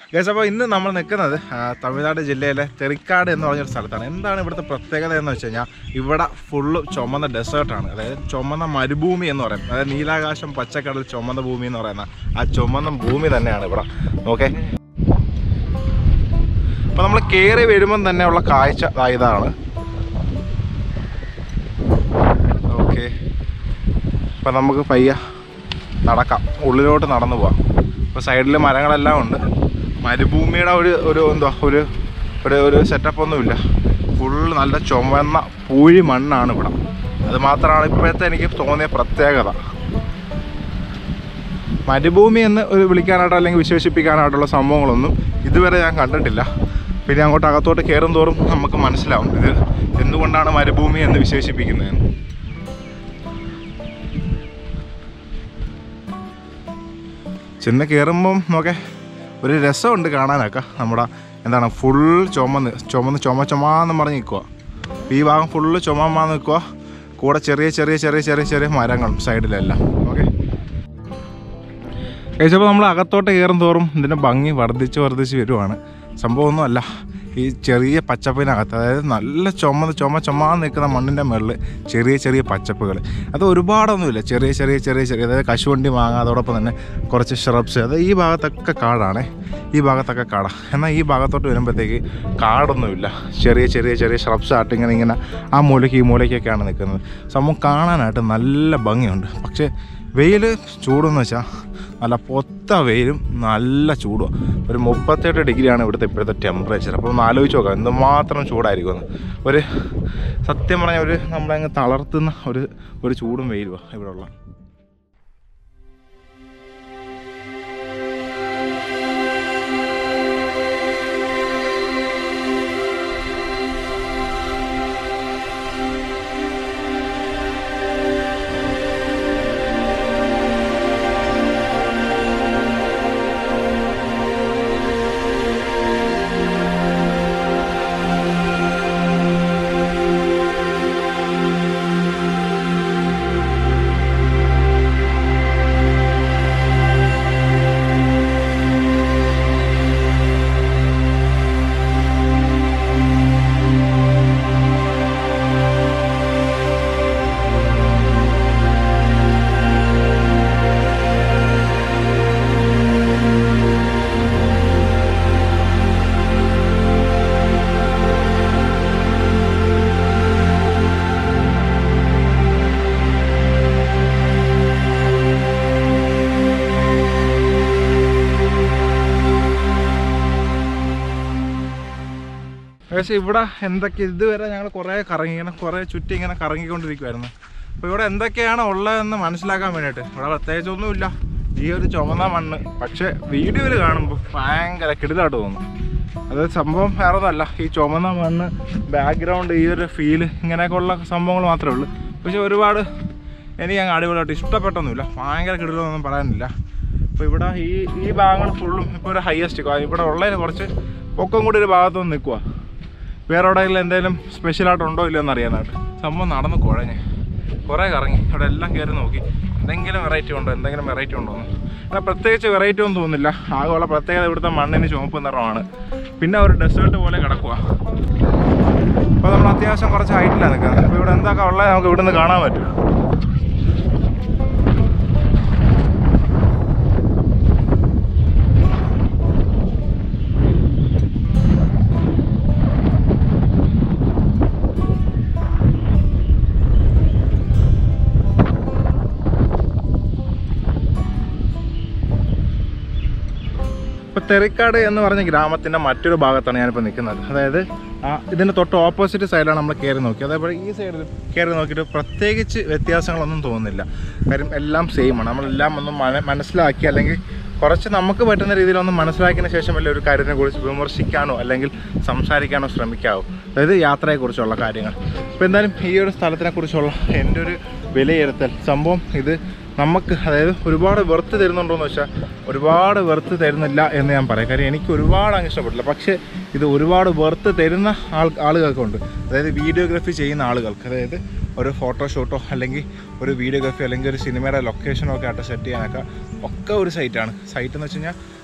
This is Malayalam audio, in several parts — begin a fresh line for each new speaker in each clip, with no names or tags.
ഗൈസ് അപ്പോൾ ഇന്ന് നമ്മൾ നിൽക്കുന്നത് ആ, തമിഴ്നാട് ജില്ലയിലെ തെറിക്കാട് എന്ന് പറഞ്ഞൊരു സ്ഥലത്താണ് എന്താണ് ഇവിടുത്തെ പ്രത്യേകത എന്ന് വെച്ച് കഴിഞ്ഞാൽ ഇവിടെ ഫുള്ള് ചുമന്ന ഡെസേർട്ടാണ് അതായത് ചുമന്ന മരുഭൂമി എന്ന് പറയുന്നത് അതായത് നീലാകാശം പച്ചക്കടൽ ചുമന്ന ഭൂമി എന്ന് പറയുന്ന ആ ചുമന്ന ഭൂമി തന്നെയാണ് ഇവിടെ ഓക്കെ അപ്പോൾ നമ്മൾ കയറി വരുമ്പം തന്നെ ഉള്ള കാഴ്ച ദാ ഇതാണ് ഓക്കെ അപ്പം നമുക്ക് പയ്യ നടക്കാം ഉള്ളിലോട്ട് നടന്നു പോവാം ഇപ്പോൾ സൈഡിൽ മരങ്ങളെല്ലാം ഉണ്ട് മരുഭൂമിയുടെ ഒരു ഒരു എന്താ ഒരു ഒരു ഒരു സെറ്റപ്പ് ഒന്നുമില്ല ഫുള്ള് നല്ല ചുമന്ന പൂഴി മണ്ണാണ് ഇവിടെ അത് മാത്രമാണ് ഇപ്പോഴത്തെ എനിക്ക് തോന്നിയ പ്രത്യേകത മരുഭൂമി എന്ന് ഒരു വിളിക്കാനായിട്ടോ അല്ലെങ്കിൽ വിശേഷിപ്പിക്കാനായിട്ടുള്ള സംഭവങ്ങളൊന്നും ഇതുവരെ ഞാൻ കണ്ടിട്ടില്ല പിന്നെ അങ്ങോട്ട് അകത്തോട്ട് കയറും തോറും നമുക്ക് മനസ്സിലാവും ഇത് എന്തുകൊണ്ടാണ് മരുഭൂമി എന്ന് വിശേഷിപ്പിക്കുന്നതെന്ന് ചെന്ന് കയറുമ്പം നോക്കെ ഒരു രസമുണ്ട് കാണാനൊക്കെ നമ്മുടെ എന്താണ് ഫുൾ ചുമന്ന് ചുമന്ന് ചുമ ചുമാന്ന് പറഞ്ഞ് നിൽക്കുക ഈ ഭാഗം ഫുള്ള് ചുമമാന്ന് നിൽക്കുക കൂടെ ചെറിയ ചെറിയ ചെറിയ ചെറിയ ചെറിയ മരങ്ങളും സൈഡിലെല്ലാം ഓക്കെ കഴിച്ചപ്പോൾ നമ്മൾ അകത്തോട്ട് കയറും തോറും ഇതിൻ്റെ ഭംഗി വർദ്ധിച്ച് വർദ്ധിച്ച് വരുവാണ് സംഭവമൊന്നുമല്ല ഈ ചെറിയ പച്ചപ്പിനകത്ത് അതായത് നല്ല ചുമന്ന് ചുമ ചുമാന്ന് നിൽക്കുന്ന മണ്ണിൻ്റെ മുകളിൽ ചെറിയ ചെറിയ പച്ചപ്പുകൾ അത് ഒരുപാടൊന്നുമില്ല ചെറിയ ചെറിയ ചെറിയ ചെറിയ അതായത് കശുവണ്ടി മാങ്ങ അതോടൊപ്പം തന്നെ കുറച്ച് ഷ്രബ്സ് അത് ഈ ഭാഗത്തൊക്കെ കാടാണേ ഈ ഭാഗത്തൊക്കെ കാടാ എന്നാൽ ഈ ഭാഗത്തോട്ട് വരുമ്പോഴത്തേക്ക് കാടൊന്നുമില്ല ചെറിയ ചെറിയ ചെറിയ ഷ്രബ്സ് ആയിട്ട് ഇങ്ങനെ ഇങ്ങനെ ആ മൂലയ്ക്ക് ഈ മൂലയ്ക്കൊക്കെയാണ് നിൽക്കുന്നത് സംഭവം കാണാനായിട്ട് നല്ല ഭംഗിയുണ്ട് പക്ഷേ വെയിൽ ചൂടെന്ന് വെച്ചാൽ നല്ല പൊത്ത വെയിലും നല്ല ചൂടും ഒരു മുപ്പത്തെട്ട് ഡിഗ്രിയാണ് ഇവിടുത്തെ ഇപ്പോഴത്തെ ടെമ്പറേച്ചർ അപ്പോൾ ഒന്ന് ആലോചിച്ച് നോക്കാം എന്തുമാത്രം ചൂടായിരിക്കും ഒരു സത്യം പറഞ്ഞാൽ ഒരു നമ്മളങ്ങ് തളർത്തുന്ന ഒരു ഒരു ചൂടും വെയിലുമാണ് ഇവിടെ ഉള്ള പക്ഷേ ഇവിടെ എന്തൊക്കെ ഇതുവരെ ഞങ്ങൾ കുറേ കറങ്ങി ഇങ്ങനെ കുറേ ചുറ്റി ഇങ്ങനെ കറങ്ങിക്കൊണ്ടിരിക്കുമായിരുന്നു അപ്പോൾ ഇവിടെ എന്തൊക്കെയാണ് ഉള്ളതെന്ന് മനസ്സിലാക്കാൻ വേണ്ടിയിട്ട് ഇവിടെ പ്രത്യേകിച്ചൊന്നുമില്ല ഈ ഒരു ചുമന്ന മണ്ണ് പക്ഷേ വീഡിയോയിൽ കാണുമ്പോൾ ഭയങ്കര കിടിലായിട്ട് തോന്നും അത് സംഭവം വേറെ ഒന്നുമല്ല ഈ ചുമന്ന മണ്ണ് ബാക്ക്ഗ്രൗണ്ട് ഈ ഒരു ഫീല് ഇങ്ങനെയൊക്കെ ഉള്ള സംഭവങ്ങൾ മാത്രമേ ഉള്ളൂ പക്ഷേ ഒരുപാട് എനിക്ക് അങ്ങ് അടിപൊളിയായിട്ട് ഇഷ്ടപ്പെട്ടൊന്നുമില്ല ഭയങ്കര കിടിലൊന്നും പറയാനില്ല അപ്പോൾ ഇവിടെ ഈ ഈ ഭാഗങ്ങൾ ഫുള്ളും ഇപ്പോൾ ഒരു ഹയസ്റ്റ് ഇവിടെ ഉള്ളതിന് കുറച്ച് പൊക്കം കൂടി ഒരു ഭാഗത്തൊന്ന് നിൽക്കുക വേറെ എവിടെയെങ്കിലും എന്തെങ്കിലും സ്പെഷ്യലായിട്ടുണ്ടോ ഇല്ലയോ എന്ന് അറിയാനായിട്ട് സംഭവം നടന്ന് കുഴഞ്ഞ് കുറേ കറങ്ങി ഇവിടെ എല്ലാം കയറി നോക്കി എന്തെങ്കിലും വെറൈറ്റി ഉണ്ടോ എന്തെങ്കിലും വെറൈറ്റി ഉണ്ടോ എന്ന് എന്നാൽ പ്രത്യേകിച്ച് വെറൈറ്റി ഒന്നും തോന്നുന്നില്ല ആകെയുള്ള പ്രത്യേകത ഇവിടുത്തെ മണ്ണിന് ചുവപ്പ് നിറമാണ് പിന്നെ ഒരു ഡെസേർട്ട് പോലെ കിടക്കുക അപ്പോൾ നമ്മൾ അത്യാവശ്യം കുറച്ച് ഹൈറ്റിലാണ് നിൽക്കുന്നത് അപ്പോൾ ഇവിടെ എന്തൊക്കെ ഉള്ളത് നമുക്ക് ഇവിടെ നിന്ന് കാണാൻ പറ്റും ഇപ്പോൾ തെറിക്കാട് എന്ന് പറഞ്ഞ ഗ്രാമത്തിൻ്റെ മറ്റൊരു ഭാഗത്താണ് ഞാനിപ്പോൾ നിൽക്കുന്നത് അതായത് ആ ഇതിൻ്റെ തൊട്ട് ഓപ്പോസിറ്റ് സൈഡിലാണ് നമ്മൾ കയറി നോക്കി അതേപോലെ ഈ സൈഡിൽ കയറി നോക്കിയിട്ട് പ്രത്യേകിച്ച് വ്യത്യാസങ്ങളൊന്നും തോന്നുന്നില്ല കാര്യം എല്ലാം സെയിമാണ് നമ്മളെല്ലാം ഒന്ന് മന മനസ്സിലാക്കി അല്ലെങ്കിൽ കുറച്ച് നമുക്ക് പറ്റുന്ന രീതിയിലൊന്ന് മനസ്സിലാക്കിയതിന് ശേഷമല്ലേ ഒരു കാര്യത്തിനെ കുറിച്ച് വിമർശിക്കാനോ അല്ലെങ്കിൽ സംസാരിക്കാനോ ശ്രമിക്കാവോ അതായത് യാത്രയെക്കുറിച്ചുള്ള കാര്യങ്ങൾ അപ്പോൾ എന്തായാലും ഈ ഒരു സ്ഥലത്തിനെ കുറിച്ചുള്ള എൻ്റെ ഒരു വിലയിരുത്തൽ സംഭവം ഇത് നമുക്ക് അതായത് ഒരുപാട് വെറുത്ത് തരുന്നുണ്ടോ എന്ന് വെച്ചാൽ ഒരുപാട് വെറുത്ത് തരുന്നില്ല എന്ന് ഞാൻ പറയാം കാര്യം എനിക്ക് ഒരുപാട് അങ്ങ് ഇഷ്ടപ്പെട്ടില്ല പക്ഷേ ഇത് ഒരുപാട് വെറുത്ത് തരുന്ന ആൾ ആളുകൾക്കുണ്ട് അതായത് വീഡിയോഗ്രാഫി ചെയ്യുന്ന ആളുകൾക്ക് അതായത് ഒരു ഫോട്ടോഷൂട്ടോ അല്ലെങ്കിൽ ഒരു വീഡിയോഗ്രാഫി അല്ലെങ്കിൽ ഒരു സിനിമയുടെ ലൊക്കേഷനോ ഒക്കെ ആയിട്ട് സെറ്റ് ചെയ്യാനൊക്കെ ഒക്കെ ഒരു സൈറ്റാണ് സൈറ്റ് എന്ന് വെച്ച് കഴിഞ്ഞാൽ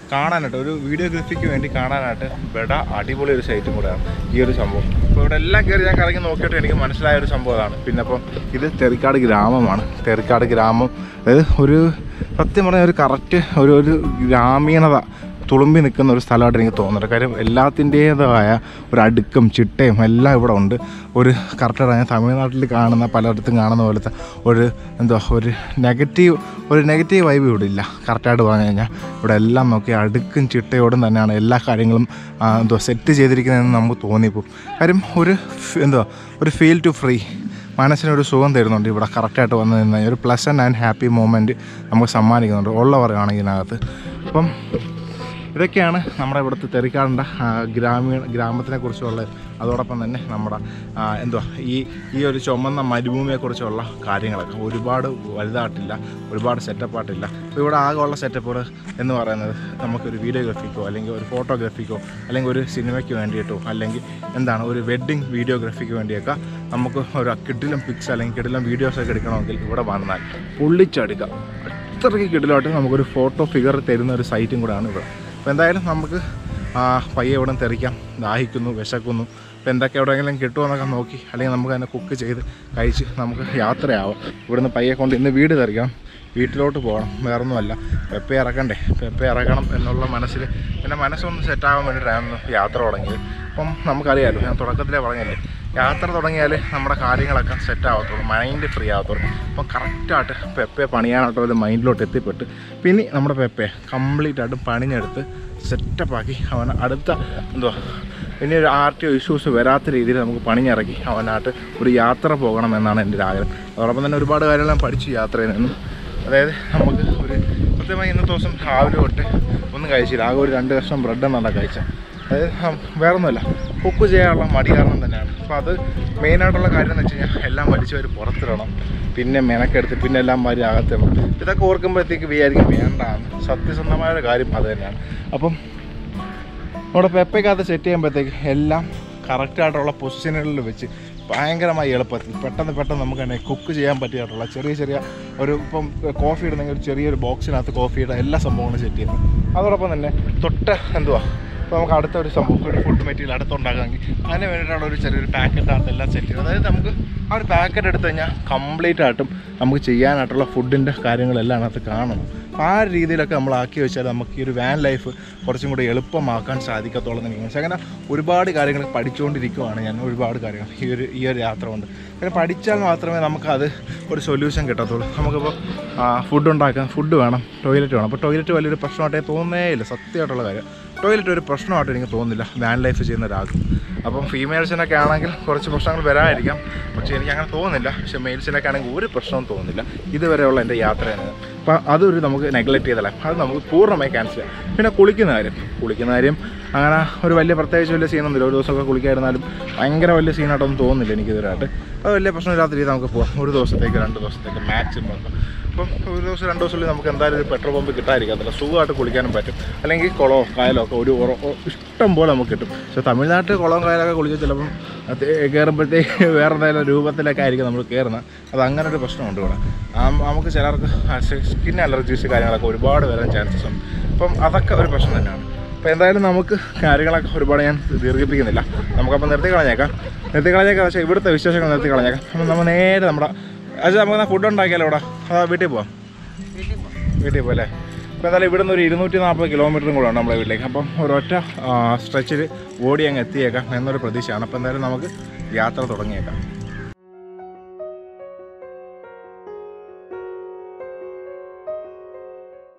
കാണാനായിട്ട് ഒരു വീഡിയോഗ്രാഫിക്ക് വേണ്ടി കാണാനായിട്ട് ബെഡ അടിപൊളി ഒരു സൈറ്റും കൂടെയാണ് ഈ ഒരു സംഭവം അപ്പോൾ ഇവിടെ എല്ലാം കയറി ഞാൻ കറങ്ങി നോക്കിയിട്ട് എനിക്ക് മനസ്സിലായ ഒരു സംഭവമാണ് പിന്നെ അപ്പം ഇത് തെറിക്കാട് ഗ്രാമമാണ് തെറിക്കാട് ഗ്രാമം അതായത് ഒരു സത്യം പറഞ്ഞാൽ ഒരു കറക്റ്റ് ഒരു ഒരു ഗ്രാമീണത തുളുമ്പി നിൽക്കുന്ന ഒരു സ്ഥലമായിട്ട് എനിക്ക് തോന്നുന്നുണ്ട് കാര്യം എല്ലാത്തിൻ്റേതായ ഒരു അടുക്കും ചിട്ടയും എല്ലാം ഇവിടെ ഉണ്ട് ഒരു കറക്റ്റായിട്ട് ഞാൻ തമിഴ്നാട്ടിൽ കാണുന്ന പലയിടത്തും കാണുന്ന പോലത്തെ ഒരു എന്താ ഒരു നെഗറ്റീവ് ഒരു നെഗറ്റീവ് വൈബ് ഇവിടെ ഇല്ല കറക്റ്റായിട്ട് പറഞ്ഞു കഴിഞ്ഞാൽ ഇവിടെ എല്ലാം നോക്കി അടുക്കും ചിട്ടയോടും തന്നെയാണ് എല്ലാ കാര്യങ്ങളും ആ, എന്തോ സെറ്റ് ചെയ്തിരിക്കുന്നതെന്ന് നമുക്ക് തോന്നിപ്പോവും കാര്യം ഒരു ഫ്- എന്തുവാ ഒരു ഫീൽ ടു ഫ്രീ മനസ്സിനൊരു സുഖം തരുന്നുണ്ട് ഇവിടെ കറക്റ്റായിട്ട് വന്ന് നിന്ന് ഒരു പ്ലസൻറ്റ് ആൻഡ് ഹാപ്പി മൂമെൻറ്റ് നമുക്ക് സമ്മാനിക്കുന്നുണ്ട് ഉള്ള പറയുകയാണ് ഇതിനകത്ത് അപ്പം ഇതൊക്കെയാണ് നമ്മുടെ ഇവിടുത്തെ തെറിക്കാടിൻ്റെ ഗ്രാമീണ ഗ്രാമത്തിനെ കുറിച്ചുള്ള അതോടൊപ്പം തന്നെ നമ്മുടെ ആ, എന്തുവാ ഈ ഈ ഒരു ചുമന്ന മരുഭൂമിയെക്കുറിച്ചുള്ള കാര്യങ്ങളൊക്കെ ഒരുപാട് വലുതായിട്ടില്ല ഒരുപാട് സെറ്റപ്പായിട്ടില്ല അപ്പോൾ ഇവിടെ ആകെയുള്ള സെറ്റപ്പുകൾ എന്ന് പറയുന്നത് നമുക്കൊരു വീഡിയോഗ്രാഫിക്കോ അല്ലെങ്കിൽ ഒരു ഫോട്ടോഗ്രാഫിക്കോ അല്ലെങ്കിൽ ഒരു സിനിമയ്ക്ക് വേണ്ടിയിട്ടോ അല്ലെങ്കിൽ എന്താണ് ഒരു വെഡ്ഡിങ് വീഡിയോഗ്രാഫിക്ക് വേണ്ടിയൊക്കെ നമുക്ക് ഒരു കിടിലം പിക്സ് അല്ലെങ്കിൽ കിടിലം വീഡിയോസൊക്കെ എടുക്കണമെങ്കിൽ ഇവിടെ വന്നാൽ പൊള്ളിച്ചെടുക്കാം അത്രയ്ക്ക് കിടിലമായിട്ട് നമുക്കൊരു ഫോട്ടോ ഫിഗർ തരുന്ന ഒരു സൈറ്റും കൂടെയാണ് ഇവിടെ അപ്പോൾ എന്തായാലും നമുക്ക് ആ, പയ്യെ ഇവിടെ നിന്ന് തെറിക്കാം ദാഹിക്കുന്നു വിശക്കുന്നു അപ്പോൾ എന്തൊക്കെ എവിടെയെങ്കിലും കിട്ടുമെന്നൊക്കെ നോക്കി അല്ലെങ്കിൽ നമുക്ക് തന്നെ കുക്ക് ചെയ്ത് കഴിച്ച് നമുക്ക് യാത്രയാവാം ഇവിടുന്ന് പയ്യെ കൊണ്ട് ഇന്ന് വീട് തെറിക്കാം വീട്ടിലോട്ട് പോകണം വേറൊന്നുമല്ല പെപ്പ ഇറക്കണ്ടേ പെപ്പ ഇറക്കണം എന്നുള്ള മനസ്സിൽ എൻ്റെ മനസ്സൊന്ന് സെറ്റാകാൻ വേണ്ടിയിട്ടായിരുന്നു യാത്ര തുടങ്ങിയത് അപ്പം നമുക്കറിയാമല്ലോ ഞാൻ തുടക്കത്തിലേ പറഞ്ഞല്ലേ യാത്ര തുടങ്ങിയാൽ നമ്മുടെ കാര്യങ്ങളൊക്കെ സെറ്റ് ആവത്തുള്ളൂ മൈൻഡ് ഫ്രീ ആവത്തുള്ളൂ അപ്പോൾ കറക്റ്റായിട്ട് പെപ്പയെ പണിയാനായിട്ടുള്ള ഒരു മൈൻഡിലോട്ട് എത്തിപ്പെട്ട് പിന്നെ നമ്മുടെ പെപ്പയെ കംപ്ലീറ്റ് ആയിട്ടും പണിഞ്ഞെടുത്ത് സെറ്റപ്പാക്കി അവൻ അടുത്ത എന്തുവാ ഇനി ഒരു ആർ ടി ഒ ഇഷ്യൂസ് വരാത്ത രീതിയിൽ നമുക്ക് പണിഞ്ഞിറക്കി അവനായിട്ട് ഒരു യാത്ര പോകണം എന്നാണ് എൻ്റെ ഒരു ആഗ്രഹം അതോടൊപ്പം തന്നെ ഒരുപാട് കാര്യങ്ങൾ ഞാൻ പഠിച്ചു യാത്രയിൽ നിന്നും അതായത് നമുക്ക് ഒരു കൃത്യമായി ഇന്നത്തെ ദിവസം രാവിലെ തൊട്ട് ഒന്നും കഴിച്ചില്ല ആകെ ഒരു രണ്ട് കഷ്ണം ബ്രെഡ് എന്നാണ് കഴിച്ചത് അതായത് ഹം, വേറൊന്നുമല്ല കുക്ക് ചെയ്യാനുള്ള മടി കാരണം തന്നെയാണ് അപ്പോൾ അത് മെയിനായിട്ടുള്ള കാര്യം എന്ന് വെച്ച് കഴിഞ്ഞാൽ എല്ലാം വലിച്ചു വരി പുറത്തിടണം പിന്നെ മെനക്കെടുത്ത് പിന്നെ എല്ലാം മാറി അകത്തിടണം ഇതൊക്കെ ഓർക്കുമ്പോഴത്തേക്ക് വിചാരിക്കും വേണ്ടാന്ന് സത്യസന്ധമായ ഒരു കാര്യം അത് തന്നെയാണ് അപ്പം നമ്മുടെ പെപ്പയ്ക്കകത്ത് സെറ്റ് ചെയ്യുമ്പോഴത്തേക്ക് എല്ലാം കറക്റ്റായിട്ടുള്ള പൊസിഷനുകളിൽ വെച്ച് ഭയങ്കരമായി എളുപ്പത്തിൽ പെട്ടെന്ന് പെട്ടെന്ന് നമുക്ക് തന്നെ കുക്ക് ചെയ്യാൻ പറ്റിയിട്ടുള്ള ചെറിയ ചെറിയ ഒരു ഇപ്പം കോഫി ഇടുന്നെങ്കിൽ ഒരു ചെറിയൊരു ബോക്സിനകത്ത് കോഫിയുടെ എല്ലാ സംഭവങ്ങളും സെറ്റ് ചെയ്യുന്നു അതോടൊപ്പം തന്നെ തൊട്ട് എന്തുവാ ഇപ്പോൾ നമുക്ക് അടുത്ത ഒരു സംഭവം ഒരു ഫുഡ് മെറ്റീരിയൽ അടുത്തുണ്ടാക്കാമെങ്കിൽ അതിന് വേണ്ടിയിട്ടുള്ള ഒരു ചെറിയൊരു പാക്കറ്റാണ് എല്ലാം സെറ്റ് ചെയ്യുന്നത് അതായത് നമുക്ക് ആ ഒരു പാക്കറ്റ് എടുത്തു കഴിഞ്ഞാൽ കംപ്ലീറ്റ് ആയിട്ടും നമുക്ക് ചെയ്യാനായിട്ടുള്ള ഫുഡിൻ്റെ കാര്യങ്ങളെല്ലാം അതിനകത്ത് കാണണം അപ്പോൾ ആ ഒരു രീതിയിലൊക്കെ നമ്മൾ ആക്കി വെച്ചാൽ നമുക്ക് ഈ ഒരു വാൻ ലൈഫ് കുറച്ചും കൂടി എളുപ്പമാക്കാൻ സാധിക്കത്തുള്ളൂ എന്ന് എനിക്ക് മനസ്സിലായി അങ്ങനെ ഒരുപാട് കാര്യങ്ങൾ പഠിച്ചുകൊണ്ടിരിക്കുവാണ് ഞാൻ ഒരുപാട് കാര്യങ്ങൾ ഈ ഒരു ഈ ഒരു യാത്ര കൊണ്ട് അങ്ങനെ പഠിച്ചാൽ മാത്രമേ നമുക്കത് ഒരു സൊല്യൂഷൻ കിട്ടത്തുള്ളൂ നമുക്കിപ്പോൾ ഫുഡ് ഉണ്ടാക്കാൻ ഫുഡ് വേണം ടോയ്ലറ്റ് വേണം അപ്പോൾ ടോയ്ലറ്റ് വലിയൊരു പ്രശ്നമായിട്ടേ തോന്നേ ഇല്ല സത്യമായിട്ടുള്ള കാര്യം ടോയ്ലറ്റ് ഒരു പ്രശ്നമായിട്ട് എനിക്ക് തോന്നുന്നില്ല വാൻ ലൈഫ് ചെയ്യുന്ന ഒരാൾക്ക് അപ്പം ഫീമെയിൽസിനൊക്കെ ആണെങ്കിൽ കുറച്ച് പ്രശ്നങ്ങൾ വരാതിരിക്കാം പക്ഷേ എനിക്ക് അങ്ങനെ തോന്നുന്നില്ല പക്ഷേ മെയിൽസിനൊക്കെ ആണെങ്കിൽ ഒരു പ്രശ്നവും തോന്നുന്നില്ല ഇതുവരെയുള്ള എൻ്റെ യാത്രയാണ് അപ്പോൾ അതൊരു നമുക്ക് നെഗ്ലക്റ്റ് ചെയ്തല്ല അത് നമുക്ക് പൂർണ്ണമായി ക്യാൻസൽ ചെയ്യാം പിന്നെ കുളിക്കുന്ന കാര്യം കുളിക്കുന്ന കാര്യം അങ്ങനെ ഒരു വലിയ പ്രത്യേകിച്ച് വലിയ സീനൊന്നുമില്ല ഒരു ദിവസമൊക്കെ കുളിക്കാതിരുന്നാലും ഭയങ്കര വലിയ സീനായിട്ടൊന്നും തോന്നുന്നില്ല എനിക്ക് ഇതുവരെയായിട്ട് അത് വലിയ പ്രശ്നമില്ലാത്ത രീതിയിൽ നമുക്ക് പോകാം ഒരു ദിവസത്തേക്ക് രണ്ട് ദിവസത്തേക്ക് മാക്സിമം അപ്പം ഒരു ദിവസം രണ്ട് ദിവസത്തിൽ നമുക്ക് എന്തായാലും ഒരു പെട്രോൾ പമ്പ് കിട്ടാതിരിക്കത്തില്ല സുഖമായിട്ട് കുളിക്കാനും പറ്റും അല്ലെങ്കിൽ കുളമോ കായലോ ഒക്കെ ഒരു ഉറ- ഉ- ഇഷ്ടം പോലെ നമുക്ക് കിട്ടും പക്ഷേ തമിഴ്നാട്ടിൽ കുളവും കായലൊക്കെ കുളിച്ചാൽ ചിലപ്പം അത് കയറുമ്പോഴത്തേക്ക് വേറെ എന്തെങ്കിലും രൂപത്തിലൊക്കെ ആയിരിക്കും നമ്മൾ കയറുന്നത് അത് അങ്ങനെ ഒരു പ്രശ്നമുണ്ട് ഇവിടെ ആ, നമുക്ക് ചിലർക്ക് സ്കിൻ അലർജീസ് കാര്യങ്ങളൊക്കെ ഒരുപാട് വരാൻ ചാൻസസ് ഉണ്ട് അപ്പം അതൊക്കെ ഒരു പ്രശ്നം തന്നെയാണ് അപ്പോൾ എന്തായാലും നമുക്ക് കാര്യങ്ങളൊക്കെ ഒരുപാട് ഞാൻ ദീർഘിപ്പിക്കുന്നില്ല നമുക്കപ്പോൾ നിർത്തി കളഞ്ഞേക്കാം നിർത്തി കളഞ്ഞേക്കാം പക്ഷേ ഇവിടുത്തെ വിശേഷങ്ങൾ നിർത്തി കളഞ്ഞേക്കാം അപ്പം നമ്മൾ നേരെ നമ്മുടെ അത് നമുക്ക് ഫുഡ് ഉണ്ടാക്കിയാലോ ഇവിടെ അതാ വീട്ടിൽ പോവാം വീട്ടിൽ പോകാം അല്ലേ അപ്പോൾ എന്തായാലും ഇവിടുന്ന് ഒരു ഇരുന്നൂറ്റി നാൽപ്പത് കിലോമീറ്ററും കൂടെ ഉണ്ട് നമ്മുടെ വീട്ടിലേക്ക് അപ്പം ഒരൊറ്റ സ്ട്രെച്ചിൽ ഓടി അങ്ങ് എത്തിയേക്കാം എന്നൊരു പ്രതീക്ഷയാണ് അപ്പോൾ എന്തായാലും നമുക്ക് യാത്ര തുടങ്ങിയേക്കാം